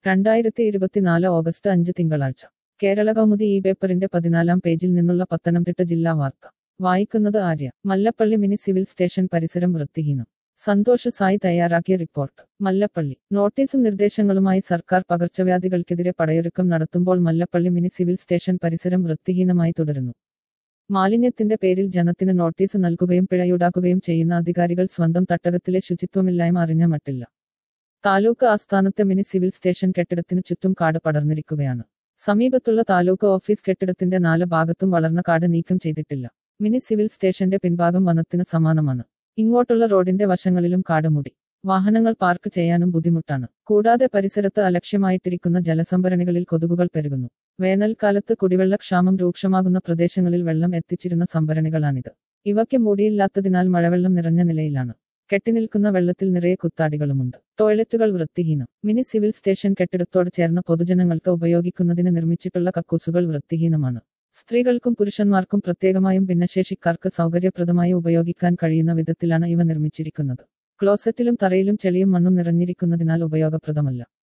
രണ്ടായിരത്തി ഇരുപത്തിനാല് ഓഗസ്റ്റ് അഞ്ച് തിങ്കളാഴ്ച കേരള കൗമുദി ഈ പേപ്പറിന്റെ പതിനാലാം പേജിൽ നിന്നുള്ള പത്തനംതിട്ട ജില്ലാ വാർത്ത വായിക്കുന്നത് Arya Mallappally mini civil station പരിസരം വൃത്തിഹീനം സന്തോഷ് സായി തയ്യാറാക്കിയ റിപ്പോർട്ട് മല്ലപ്പള്ളി നോട്ടീസും നിർദ്ദേശങ്ങളുമായി സർക്കാർ പകർച്ചവ്യാധികൾക്കെതിരെ പടയൊരുക്കം നടത്തുമ്പോൾ മല്ലപ്പള്ളി മിനി സിവിൽ സ്റ്റേഷൻ പരിസരം വൃത്തിഹീനമായി തുടരുന്നു മാലിന്യത്തിന്റെ പേരിൽ ജനത്തിന് നോട്ടീസ് നൽകുകയും പിഴയൂടാക്കുകയും ചെയ്യുന്ന അധികാരികൾ സ്വന്തം തട്ടകത്തിലെ ശുചിത്വമില്ലായ്മ അറിഞ്ഞ മട്ടില്ല താലൂക്ക് ആസ്ഥാനത്തെ മിനി സിവിൽ സ്റ്റേഷൻ കെട്ടിടത്തിന് ചുറ്റും കാട് പടർന്നിരിക്കുകയാണ് സമീപത്തുള്ള താലൂക്ക് ഓഫീസ് കെട്ടിടത്തിന്റെ നാല് ഭാഗത്തും വളർന്ന കാട് നീക്കം ചെയ്തിട്ടില്ല മിനി സിവിൽ സ്റ്റേഷന്റെ പിൻഭാഗം വനത്തിന് സമാനമാണ് ഇങ്ങോട്ടുള്ള റോഡിന്റെ വശങ്ങളിലും കാട് മൂടി വാഹനങ്ങൾ പാർക്ക് ചെയ്യാനും ബുദ്ധിമുട്ടാണ് കൂടാതെ പരിസരത്ത് അലക്ഷ്യമായിട്ടിരിക്കുന്ന ജലസംഭരണികളിൽ കൊതുകുകൾ പെരുകുന്നു വേനൽക്കാലത്ത് കുടിവെള്ളക്ഷാമം രൂക്ഷമാകുന്ന പ്രദേശങ്ങളിൽ വെള്ളം എത്തിച്ചിരുന്ന സംഭരണികളാണിത് ഇവയ്ക്ക് മൂടിയില്ലാത്തതിനാൽ മഴവെള്ളം നിറഞ്ഞ നിലയിലാണ് കെട്ടിനിൽക്കുന്ന വെള്ളത്തിൽ നിറയെ കുത്താടികളുമുണ്ട് ടോയ്ലറ്റുകൾ വൃത്തിഹീനം മിനി സിവിൽ സ്റ്റേഷൻ കെട്ടിടത്തോട് ചേർന്ന പൊതുജനങ്ങൾക്ക് ഉപയോഗിക്കുന്നതിന് നിർമ്മിച്ചിട്ടുള്ള കക്കൂസുകൾ വൃത്തിഹീനമാണ് സ്ത്രീകൾക്കും പുരുഷന്മാർക്കും പ്രത്യേകമായും ഭിന്നശേഷിക്കാർക്ക് സൗകര്യപ്രദമായി ഉപയോഗിക്കാൻ കഴിയുന്ന വിധത്തിലാണ് ഇവ നിർമ്മിച്ചിരിക്കുന്നത് ക്ലോസറ്റിലും തറയിലും ചെളിയും മണ്ണും നിറഞ്ഞിരിക്കുന്നതിനാൽ ഉപയോഗപ്രദമല്ല